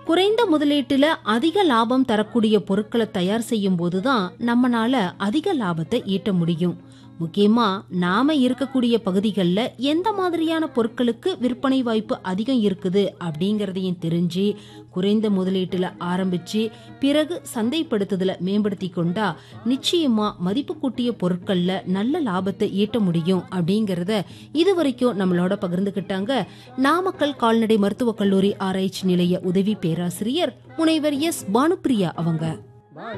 குறைந்த முதலீட்டுல அதிக லாபம் தரக்கூடிய பொருட்களை தயார் செய்யும் போதுதான் நம்மனால அதிக லாபத்தை ஈட்ட முடியும் முக்கியமா நாம இருக்கக்கூடிய பகுதிகளில் எந்த மாதிரியான பொருட்களுக்கு விற்பனை வாய்ப்பு அதிகம் இருக்குது அப்படிங்கறதையும் தெரிஞ்சு குறைந்த முதலீட்டுல ஆரம்பிச்சு பிறகு சந்தைப்படுத்துதல மேம்படுத்தி கொண்டா நிச்சயமா மதிப்பு கூட்டிய பொருட்கள்ல நல்ல லாபத்தை ஈட்ட முடியும் அப்படிங்கறத இதுவரைக்கும் நம்மளோட பகிர்ந்துகிட்டாங்க நாமக்கல் கால்நடை மருத்துவக் கல்லூரி ஆராய்ச்சி நிலைய உதவி பேராசிரியர் முனைவர் எஸ் பானுப்பிரியா அவங்க